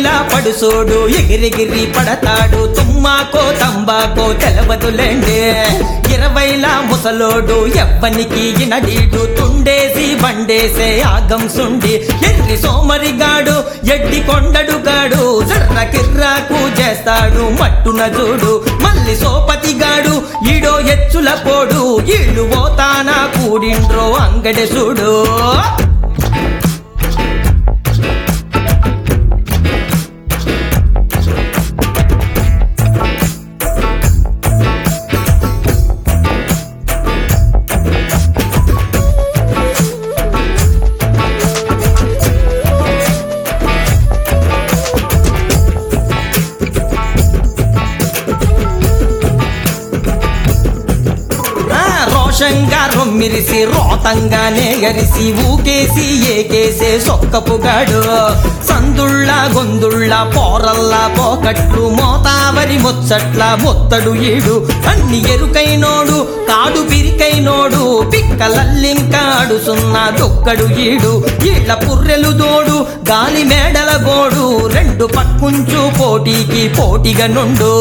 ఎర్రగా పడుసోడు ఎగిరెగిరి పడతాడు తుమ్మాకో తంబాకో తెలవదులేండి ఇరవైలా ముసలోడు ఎవ్వనికి ఇనడీడు తుండేసి బండేసే ఆగం సుండి ఎర్రి సోమరిగాడు ఎడ్డి కొండడు గాడు జర్ర కిర్రాకు చేస్తాడు మట్టున చూడు మల్లి సోపతిగాడు ఈడో ఎచ్చుల పోడు ఈళ్ళు పోతానా కూడిండ్రో అంగడి చూడు ఆ, రోషంగా రొమ్మిరిసి రోతంగానే ఎరిసి ఊకేసి ఏకేసే సొక్కపుగాడు సందుళ్ళ గొందుళ్ళ పోరల్లా పోకట్లు మోతావరి ముచ్చట్ల మొత్తడు ఈడు అన్ని ఎరుకైనోడు కాడు పిరికైనోడు పిక్కలల్లింకాడు సున్నా దొక్కడు ఈడు ఈళ్ళ పుర్రెలు దోడు గాలి మేడల గోడు రెండు పక్కుంచు పోటీకి పోటీగా నుండు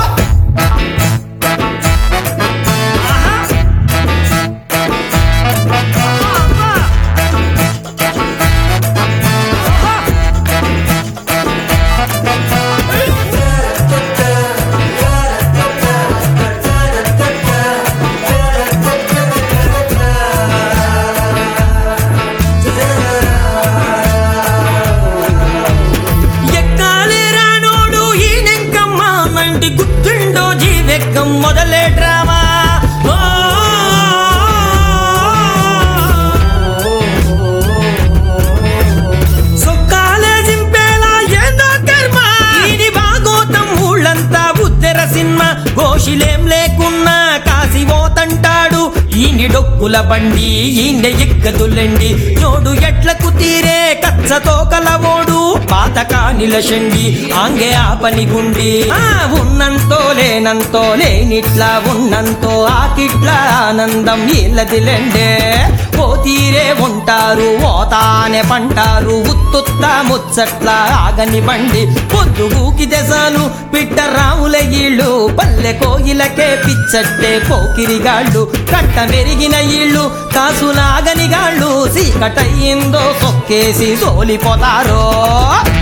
ఎక్కాలి రానోడు ఈ నెంకమ్మ నంటి గుర్తుండో జీవెక్కం మొదలే డ్రామా ఓ! సొక్కాలే జింపేలా ఏందో కర్మ ఇది బాగోతం ఊళ్ళంతా ఉత్తర సినిమా గోషిలేం లేకున్నా కాసి పోతంటాడు ఈని డొక్కుల బండి ఈయన ఎక్కదులండి నోడు ఎట్లకు తీరే కచ్చతో కలవోడు పాతకా నిలశండి ఆంగే ఆ పని గుండి ఆ ఉన్నంతో లేనంతో లేనిట్లా ఉన్నంతో ఆకిట్లా ఆనందం ఇల్లదిలెండే ఓ తీరే ఉంటారు ఓతానే పంటారు ఉత్తుత్త ముచ్చట్ల ఆగని బండి పొద్దు ఊకి దెసాలు పిట్ట రాముల ఈళ్ళు పల్లె కోయిలకే పిచ్చట్టే పోకిరిగాళ్ళు కట్ట మెరిగిన ఈళ్ళు కాసులాగని గాళ్ళు సీకటయ్యిందో సొక్కేసి సోలిపోతారో